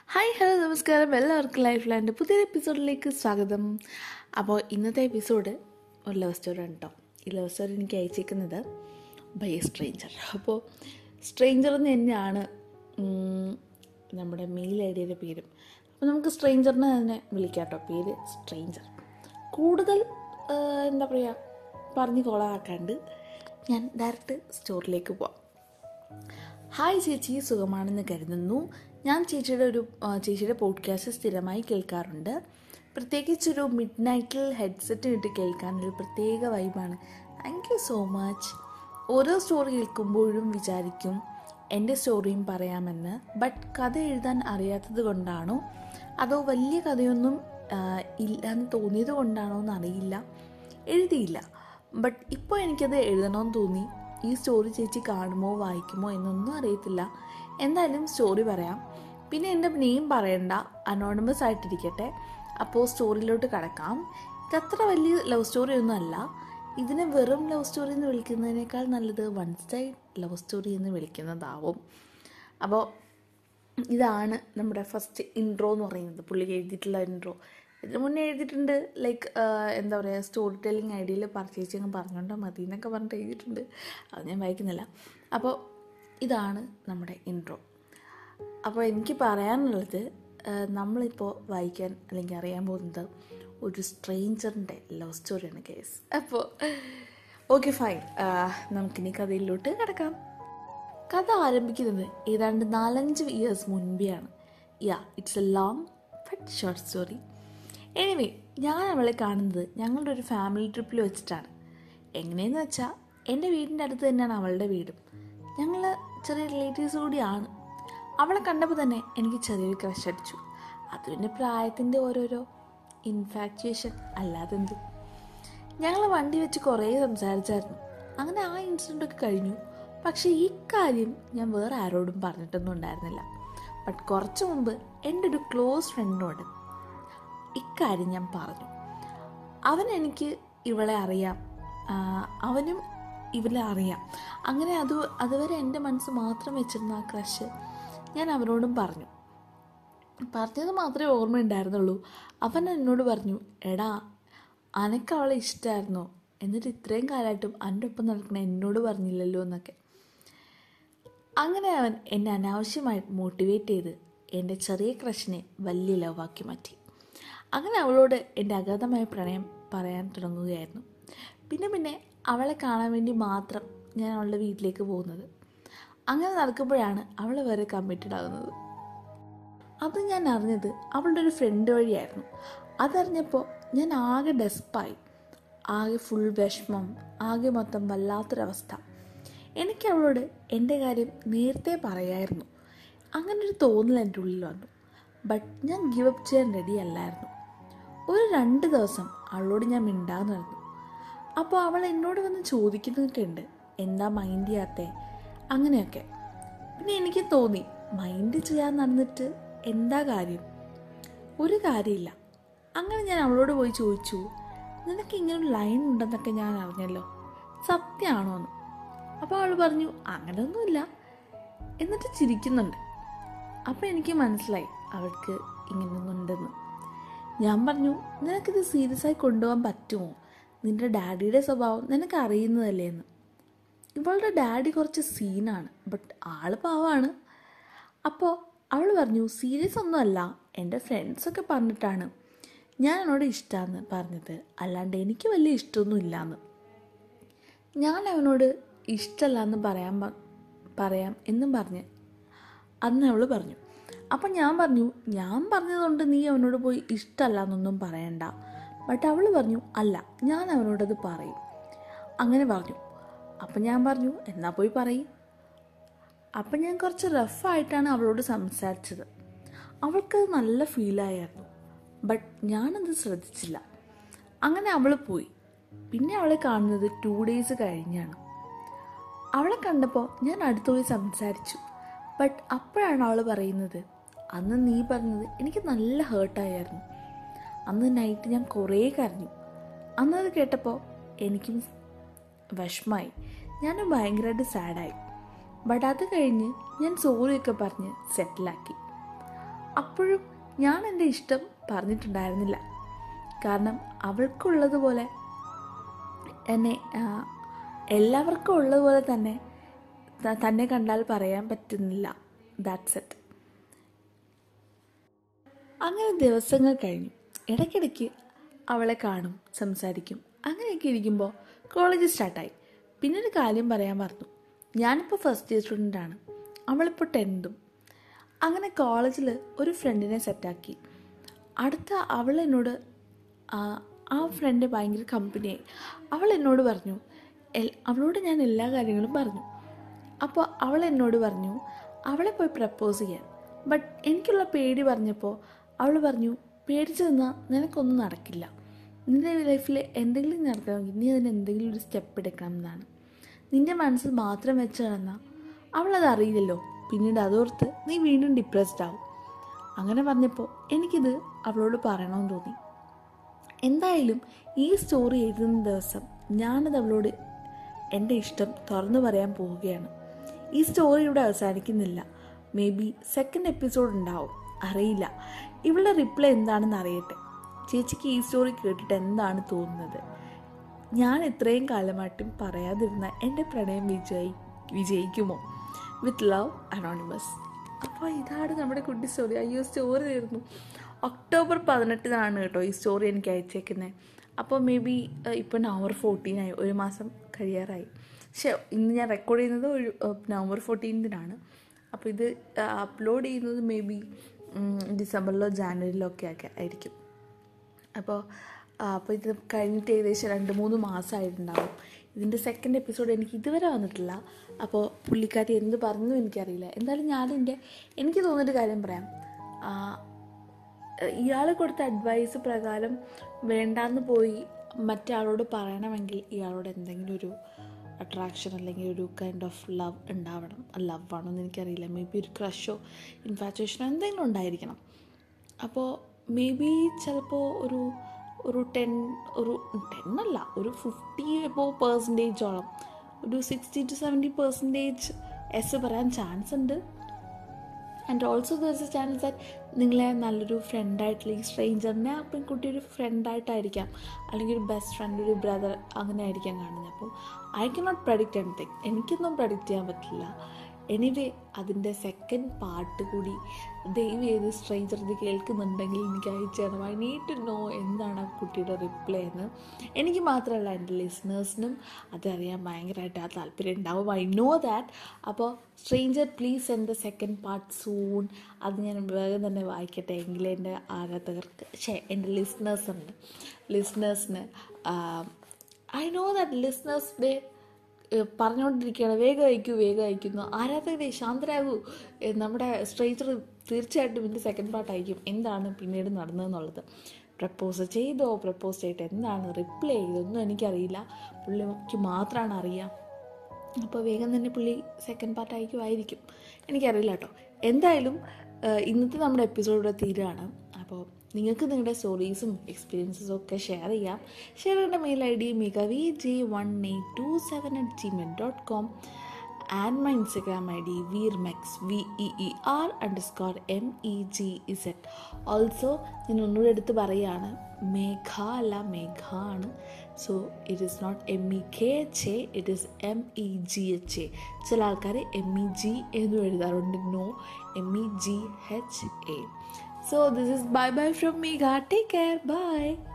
hi hello നമസ്കാരം എല്ലാവർക്കും life land പുതിയ എപ്പിസോഡിലേക്ക് സ്വാഗതം അപ്പോൾ ഇന്നത്തെ എപ്പിസോഡ് ഒരു ലവ് സ്റ്റോറി ആണ് കേട്ടോ ഈ ലവ് സ്റ്റോറി എനിക്ക് അയച്ചേക്കുന്നത് ബൈ എ സ്ട്രേഞ്ചർ അപ്പോൾ സ്ട്രേഞ്ചർ എന്ന് തന്നെയാണ് ഉം, നമ്മുടെ മെയിൽ ഐ ഡിയുടെ പേരും അപ്പോൾ നമുക്ക് സ്ട്രേഞ്ചറിനെ തന്നെ വിളിക്കാം കേട്ടോ പേര് സ്ട്രേഞ്ചർ കൂടുതൽ ആ, എന്താ പറയുക പറഞ്ഞ് കൊളാക്കാണ്ട് ഞാൻ ഡയറക്റ്റ് സ്റ്റോറിലേക്ക് പോവാം ഹായ് ചേച്ചി സുഖമാണെന്ന് കരുതുന്നു ഞാൻ ചേച്ചിയുടെ ഒരു ആ, ചേച്ചിയുടെ പോഡ്കാസ്റ്റ് സ്ഥിരമായി കേൾക്കാറുണ്ട് പ്രത്യേകിച്ച് ഒരു മിഡ് നൈറ്റിൽ ഹെഡ്സെറ്റ് ഇട്ട് കേൾക്കാൻ ഒരു പ്രത്യേക വൈബാണ് താങ്ക് യു സോ മച്ച് ഓരോ സ്റ്റോറി കേൾക്കുമ്പോഴും വിചാരിക്കും എൻ്റെ സ്റ്റോറിയും പറയാമെന്ന് ബട്ട് കഥ എഴുതാൻ അറിയാത്തത് കൊണ്ടാണോ അതോ വലിയ കഥയൊന്നും ആ, ഇല്ലാന്ന് തോന്നിയത് കൊണ്ടാണോ എന്ന് അറിയില്ല എഴുതിയില്ല ബട്ട് ഇപ്പോൾ എനിക്കത് എഴുതണമെന്ന് തോന്നി ഈ സ്റ്റോറി ചേച്ചി കാണുമോ വായിക്കുമോ എന്നൊന്നും അറിയത്തില്ല എന്തായാലും സ്റ്റോറി പറയാം പിന്നെ എൻ്റെ നെയിം പറയണ്ട അനോണിമസ് ആയിട്ടിരിക്കട്ടെ അപ്പോൾ സ്റ്റോറിയിലോട്ട് കടക്കാം ഇതത്ര വലിയ ലവ് സ്റ്റോറി ഒന്നും അല്ല ഇതിനെ വെറും ലവ് സ്റ്റോറി എന്ന് വിളിക്കുന്നതിനേക്കാൾ നല്ലത് വൺ സൈഡ് ലവ് സ്റ്റോറി എന്ന് വിളിക്കുന്നതാവും അപ്പോൾ ഇതാണ് നമ്മുടെ ഫസ്റ്റ് ഇൻട്രോ എന്ന് പറയുന്നത് പുള്ളി എഴുതിയിട്ടുള്ള ഇൻട്രോ ഇതിന് മുന്നേ എഴുതിയിട്ടുണ്ട് ലൈക്ക് എന്താ പറയുക സ്റ്റോറി ടെല്ലിങ് ഐഡിയയിൽ പർച്ചേസിങ് പറഞ്ഞുകൊണ്ടോ മതി എന്നൊക്കെ പറഞ്ഞിട്ട് എഴുതിയിട്ടുണ്ട് അത് ഞാൻ വായിക്കുന്നില്ല അപ്പോൾ ഇതാണ് നമ്മുടെ ഇൻട്രോ അപ്പോൾ എനിക്ക് പറയാനുള്ളത് ആ, നമ്മളിപ്പോൾ വായിക്കാൻ അല്ലെങ്കിൽ അറിയാൻ പോകുന്നത് ഒരു സ്ട്രേഞ്ചറിൻ്റെ ലവ് സ്റ്റോറിയാണ് കേസ് അപ്പോൾ ഓക്കെ ഫൈൻ നമുക്കിനി കഥയിലോട്ട് കിടക്കാം കഥ ആരംഭിക്കുന്നത് ഏതാണ്ട് നാലഞ്ച് ഇയേഴ്സ് മുൻപെയാണ് yeah it's a long but short story anyway ഞാൻ അവളെ കാണുന്നത് ഞങ്ങളുടെ ഒരു ഫാമിലി ട്രിപ്പിൽ വെച്ചിട്ടാണ് എങ്ങനെയെന്ന് വെച്ചാൽ എൻ്റെ വീടിൻ്റെ അടുത്ത് തന്നെയാണ് അവളുടെ വീടും ഞങ്ങൾ ചെറിയ റിലേറ്റീവ്സ് കൂടിയാണ് അവളെ കണ്ടപ്പോൾ തന്നെ എനിക്ക് ചെറിയൊരു ക്രഷ് അടിച്ചു അത് പിന്നെ പ്രായത്തിൻ്റെ ഓരോരോ ഇൻഫാക്ച്വേഷൻ അല്ലാതെന്ത് ഞങ്ങൾ വണ്ടി വെച്ച് കുറേ സംസാരിച്ചായിരുന്നു അങ്ങനെ ആ ഇൻസിഡൻ്റ് ഒക്കെ കഴിഞ്ഞു പക്ഷേ ഈ കാര്യം ഞാൻ വേറെ ആരോടും പറഞ്ഞിട്ടൊന്നും ഉണ്ടായിരുന്നില്ല ബട്ട് കുറച്ച് മുമ്പ് എൻ്റെ ഒരു ക്ലോസ് ഫ്രണ്ടിനോട് ഇക്കാര്യം ഞാൻ പറഞ്ഞു അവൻ എനിക്ക് ഇവളെ അറിയാം ആ, അവനും ഇവളെ അറിയാം അങ്ങനെ അത് അതുവരെ എൻ്റെ മനസ്സ് മാത്രം വെച്ചിരുന്ന ആ ക്രഷ് ഞാൻ അവനോടും പറഞ്ഞു പറഞ്ഞത് മാത്രമേ ഓർമ്മയുണ്ടായിരുന്നുള്ളൂ അവൻ എന്നോട് പറഞ്ഞു എടാ അനക്ക് അവളെ ഇഷ്ടമായിരുന്നോ എന്നിട്ട് ഇത്രയും കാലമായിട്ടും എൻ്റെ ഒപ്പം നടക്കണ എന്നോട് പറഞ്ഞില്ലല്ലോ എന്നൊക്കെ അങ്ങനെ അവൻ എന്നെ അനാവശ്യമായി മോട്ടിവേറ്റ് ചെയ്ത് എൻ്റെ ചെറിയ ക്രഷിനെ വലിയ ലവാക്കി മാറ്റി അങ്ങനെ അവളോട് എൻ്റെ അഗാധമായ പ്രണയം പറയാൻ തുടങ്ങുകയായിരുന്നു പിന്നെ പിന്നെ അവളെ കാണാൻ വേണ്ടി മാത്രം ഞാൻ അവളുടെ വീട്ടിലേക്ക് പോകുന്നത് അങ്ങനെ നടക്കുമ്പോഴാണ് അവൾ വേറെ കമ്മിറ്റഡ് ആകുന്നത് അത് ഞാൻ അറിഞ്ഞത് അവളുടെ ഒരു ഫ്രണ്ട് വഴിയായിരുന്നു അതറിഞ്ഞപ്പോൾ ഞാൻ ആകെ ഡെസ്പായി ആകെ ഫുൾ വിഷമം ആകെ മൊത്തം വല്ലാത്തൊരവസ്ഥ എനിക്ക് അവളോട് എൻ്റെ കാര്യം നേരത്തെ പറയായിരുന്നു അങ്ങനെ ഒരു തോന്നൽ എൻ്റെ ഉള്ളിൽ വന്നു ബട്ട് ഞാൻ ഗിവ് അപ്പ് ചെയ്യാൻ റെഡി അല്ലായിരുന്നു ഒരു രണ്ട് ദിവസം അവളോട് ഞാൻ മിണ്ടാന്ന് നടന്നു അപ്പോൾ അവൾ എന്നോട് വന്ന് ചോദിക്കുന്നതൊക്കെ ഉണ്ട് എന്താ മൈൻഡ് ചെയ്യാത്തേ അങ്ങനെയൊക്കെ പിന്നെ എനിക്ക് തോന്നി മൈൻഡ് ചെയ്യാൻ നടന്നിട്ട് എന്താ കാര്യം ഒരു കാര്യമില്ല അങ്ങനെ ഞാൻ അവളോട് പോയി ചോദിച്ചു നിനക്ക് ഇങ്ങനെ ഒരു ലൈൻ ഉണ്ടെന്നൊക്കെ ഞാൻ അറിഞ്ഞല്ലോ സത്യമാണോ എന്ന് അപ്പോൾ അവൾ പറഞ്ഞു അങ്ങനെയൊന്നുമില്ല എന്നിട്ട് ചിരിക്കുന്നുണ്ട് അപ്പോൾ എനിക്ക് മനസ്സിലായി അവൾക്ക് ഇങ്ങനെയൊന്നുണ്ടെന്ന് ഞാൻ പറഞ്ഞു നിനക്കിത് സീരിയസ് ആയി കൊണ്ടുപോകാൻ പറ്റുമോ നിന്റെ ഡാഡിയുടെ സ്വഭാവം നിനക്ക് അറിയുന്നതല്ലേ എന്ന് ഇവളുടെ ഡാഡി കുറച്ച് സീനാണ് ബട്ട് ആള് പാവാണ് അപ്പോൾ അവൾ പറഞ്ഞു സീരിയസ് ഒന്നുമല്ല എൻ്റെ ഫ്രണ്ട്സൊക്കെ പറഞ്ഞിട്ടാണ് ഞാൻ എന്നോട് ഇഷ്ടമാണെന്ന് പറഞ്ഞത് അല്ലാണ്ട് എനിക്ക് വലിയ ഇഷ്ടമൊന്നും ഇല്ലയെന്ന് ഞാൻ അവനോട് ഇഷ്ടമല്ല എന്ന് പറയാൻ പ- പറയാം എന്നും പറഞ്ഞ് അന്ന് അവൾ പറഞ്ഞു അപ്പം ഞാൻ പറഞ്ഞു ഞാൻ പറഞ്ഞതുകൊണ്ട് നീ അവനോട് പോയി ഇഷ്ടമല്ല എന്നൊന്നും പറയണ്ട ബട്ട് അവൾ പറഞ്ഞു അല്ല ഞാൻ അവനോടത് പറയും അങ്ങനെ പറഞ്ഞു അപ്പം ഞാൻ പറഞ്ഞു എന്നാ പോയി പറയും അപ്പം ഞാൻ കുറച്ച് റഫായിട്ടാണ് അവളോട് സംസാരിച്ചത് അവൾക്കത് നല്ല ഫീലായിരുന്നു ബട്ട് ഞാനത് ശ്രദ്ധിച്ചില്ല അങ്ങനെ അവൾ പോയി പിന്നെ അവളെ കാണുന്നത് ടു ഡേയ്സ് കഴിഞ്ഞാണ് അവളെ കണ്ടപ്പോൾ ഞാൻ അടുത്ത് പോയി സംസാരിച്ചു ബട്ട് അപ്പോഴാണ് അവൾ പറയുന്നത് അന്ന് നീ പറഞ്ഞത് എനിക്ക് നല്ല ഹേർട്ടായിരുന്നു അന്ന് നൈറ്റ് ഞാൻ കുറേ കരഞ്ഞു അന്നത് കേട്ടപ്പോൾ എനിക്കും വിഷമായി ഞാൻ ഭയങ്കരമായിട്ട് സാഡായി ബട്ട് അത് കഴിഞ്ഞ് ഞാൻ സോറിയൊക്കെ പറഞ്ഞ് സെറ്റിലാക്കി അപ്പോഴും ഞാൻ എൻ്റെ ഇഷ്ടം പറഞ്ഞിട്ടുണ്ടായിരുന്നില്ല കാരണം അവൾക്കുള്ളതുപോലെ എന്നെ ആ, എല്ലാവർക്കും ഉള്ളതുപോലെ തന്നെ ത- തന്നെ കണ്ടാൽ പറയാൻ പറ്റുന്നില്ല ദാറ്റ്സ് ഇറ്റ് അങ്ങനെ ദിവസങ്ങൾ കഴിഞ്ഞു ഇടയ്ക്കിടയ്ക്ക് അവളെ കാണും സംസാരിക്കും അങ്ങനെയൊക്കെ ഇരിക്കുമ്പോൾ കോളേജ് സ്റ്റാർട്ടായി പിന്നെ ഒരു കാര്യം പറയാൻ മറന്നു ഞാനിപ്പോൾ ഫസ്റ്റ് ഇയർ സ്റ്റുഡൻ്റ് ആണ് അവളിപ്പോൾ ടെൻത്തും അങ്ങനെ കോളേജിൽ ഒരു ഫ്രണ്ടിനെ സെറ്റാക്കി അടുത്ത അവൾ എന്നോട് ആ, ആ ഫ്രണ്ട് ഭയങ്കര കമ്പനിയായി അവൾ എന്നോട് പറഞ്ഞു എൽ അവളോട് ഞാൻ എല്ലാ കാര്യങ്ങളും പറഞ്ഞു അപ്പോൾ അവൾ എന്നോട് പറഞ്ഞു അവളെ പോയി പ്രപ്പോസ് ചെയ്യാൻ ബട്ട് എനിക്കുള്ള പേടി പറഞ്ഞപ്പോൾ അവൾ പറഞ്ഞു പേടിച്ച് നിന്നാൽ നിനക്കൊന്നും നടക്കില്ല നിൻ്റെ ലൈഫിൽ എന്തെങ്കിലും നടക്കണമെങ്കിൽ നീ അതിന് എന്തെങ്കിലും ഒരു സ്റ്റെപ്പ് എടുക്കണം എന്നാണ് നിൻ്റെ മനസ്സിൽ മാത്രം വെച്ച് നടന്നാൽ അവളത് അറിയില്ലല്ലോ പിന്നീട് അതോർത്ത് നീ വീണ്ടും ഡിപ്രസ്ഡ് ആവും അങ്ങനെ പറഞ്ഞപ്പോൾ എനിക്കിത് അവളോട് പറയണമെന്ന് തോന്നി എന്തായാലും ഈ സ്റ്റോറി എഴുതുന്ന ദിവസം ഞാനത് അവളോട് എൻ്റെ ഇഷ്ടം തുറന്നു പറയാൻ പോവുകയാണ് ഈ സ്റ്റോറി ഇവിടെ അവസാനിക്കുന്നില്ല മേ ബി സെക്കൻഡ് എപ്പിസോഡ് ഉണ്ടാവും അറിയില്ല ഇവളുടെ റിപ്ലൈ എന്താണെന്ന് അറിയട്ടെ ചേച്ചിക്ക് ഈ സ്റ്റോറി കേട്ടിട്ട് എന്താണ് തോന്നുന്നത് ഞാൻ ഇത്രയും കാലമായിട്ടും പറയാതിരുന്ന എൻ്റെ പ്രണയം വിജയി വിജയിക്കുമോ വിത്ത് ലവ് അനോണിമസ് അപ്പോൾ ഇതാണ് നമ്മുടെ കുട്ടി സ്റ്റോറി അയ്യോ സ്റ്റോറി തീർന്നു ഒക്ടോബർ പതിനെട്ടിനാണ് കേട്ടോ ഈ സ്റ്റോറി എനിക്ക് അയച്ചേക്കുന്നത് അപ്പോൾ മേ ബി ഇപ്പോൾ നവംബർ ഫോർട്ടീനായി ഒരു മാസം കഴിയാറായി പക്ഷേ ഇന്ന് ഞാൻ റെക്കോർഡ് ചെയ്യുന്നത് ഒരു ഏഹ്, നവംബർ ഫോർട്ടീൻത്തിനാണ് അപ്പോൾ ഇത് അപ്ലോഡ് ചെയ്യുന്നത് മേ ബി ഡിസംബറിലോ ജാനുവരിയിലോ ഒക്കെ ഒക്കെ ആയിരിക്കും അപ്പോൾ അപ്പോൾ ഇത് കഴിഞ്ഞിട്ട് ഏകദേശം രണ്ട് മൂന്ന് മാസമായിട്ടുണ്ടാവും ഇതിൻ്റെ സെക്കൻഡ് എപ്പിസോഡ് എനിക്ക് ഇതുവരെ വന്നിട്ടില്ല അപ്പോൾ പുള്ളിക്കാരി എന്ത് പറഞ്ഞു എനിക്കറിയില്ല എന്തായാലും ഞാനെൻ്റെ എനിക്ക് തോന്നിയൊരു കാര്യം പറയാം ആ, ഇയാൾ കൊടുത്ത അഡ്വൈസ് പ്രകാരം വേണ്ടാന്ന് പോയി മറ്റേ പറയണമെങ്കിൽ ഇയാളോട് എന്തെങ്കിലും ഒരു അട്രാക്ഷൻ അല്ലെങ്കിൽ ഒരു കൈൻഡ് ഓഫ് ലവ് ഉണ്ടാവണം ലവ് ആണോ എന്ന് എനിക്കറിയില്ല മേ ബി ഒരു ക്രഷോ ഇൻഫാച്ചുവേഷനോ എന്തെങ്കിലും ഉണ്ടായിരിക്കണം അപ്പോൾ മേ ബി ചിലപ്പോൾ ഒരു ഒരു ടെൻ ഒരു ടെൻ അല്ല ഒരു ഫിഫ്റ്റി എബോ പേഴ്സൻറ്റേജോളം ഒരു സിക്സ്റ്റി ടു സെവൻറ്റി പെർസെൻറ്റേജ് എസ് പറയാൻ ചാൻസ് ഉണ്ട് and also there's a chance that നിങ്ങളെ നല്ലൊരു ഫ്രണ്ടായിട്ടുള്ള ഈ സ്ട്രേഞ്ചറിനെ ആ പെൺകുട്ടി ഒരു ഫ്രണ്ടായിട്ടായിരിക്കാം അല്ലെങ്കിൽ ഒരു ബെസ്റ്റ് ഫ്രണ്ട് ഒരു ബ്രദർ അങ്ങനെ ആയിരിക്കാം കാണുന്നത് അപ്പോൾ I can not predict anything എനിക്കൊന്നും പ്രഡിക്റ്റ് ചെയ്യാൻ പറ്റില്ല എനിവേ അതിൻ്റെ സെക്കൻഡ് പാർട്ട് കൂടി ദൈവം ഏത് സ്ട്രേഞ്ചർ ഇത് കേൾക്കുന്നുണ്ടെങ്കിൽ എനിക്ക് അയച്ചു തരണം ഐ നീഡ് ടു നോ എന്താണ് ആ കുട്ടിയുടെ റിപ്ലൈ എന്ന് എനിക്ക് മാത്രമല്ല എൻ്റെ ലിസണേഴ്സിനും അതറിയാൻ ഭയങ്കരമായിട്ട് ആ താല്പര്യം ഉണ്ടാവും ഐ നോ ദാറ്റ് അപ്പോൾ stranger please send the second part soon അത് ഞാൻ വേഗം തന്നെ വായിക്കട്ടെ എങ്കിലേ എൻ്റെ ആരാധകർക്ക് ഷേ എൻ്റെ ലിസണേഴ്സ് ഉണ്ട് ലിസണേഴ്സിന് I know that listeners they പറഞ്ഞുകൊണ്ടിരിക്കുകയാണ് വേഗം അയക്കൂ വേഗം അയക്കുന്നു ആരാധകരെ ശാന്തരാകൂ ഏ, നമ്മുടെ സ്ട്രേച്ചർ തീർച്ചയായിട്ടും ഇതിൻ്റെ സെക്കൻഡ് പാർട്ട് അയക്കും എന്താണ് പിന്നീട് നടന്നതെന്നുള്ളത് പ്രപ്പോസ് ചെയ്തോ പ്രപ്പോസ് ചെയ്തിട്ട് എന്താണ് റിപ്ലൈ ചെയ്തൊന്നും എനിക്കറിയില്ല പുള്ളിക്ക് മാത്രമാണ് അറിയാം അപ്പോൾ വേഗം തന്നെ പുള്ളി സെക്കൻഡ് പാർട്ട് അയക്കുമായിരിക്കും എനിക്കറിയില്ല കേട്ടോ എന്തായാലും ആ, ഇന്നത്തെ നമ്മുടെ എപ്പിസോഡ് ഇവിടെ തീരുകയാണ് അപ്പോൾ നിങ്ങൾക്ക് നിങ്ങളുടെ സ്റ്റോറീസും എക്സ്പീരിയൻസസും ഒക്കെ ഷെയർ ചെയ്യാം ഷെയർ ചെയ്യേണ്ട mail I D മികവി J one eight to seven at Gmail dot com and my Instagram I D വീർമെക്സ് V E E are under score M E G ഇസെറ്റ് also ഞാൻ ഒന്നുകൂടെ എടുത്ത് പറയുകയാണ് മേഘ അല്ല മേഘ ആണ് so it is not M E K H A it is M E G H A ചില ആൾക്കാർ M E G എന്നും എഴുതാറുണ്ട് no M E G H A so this is bye bye from Megha take care by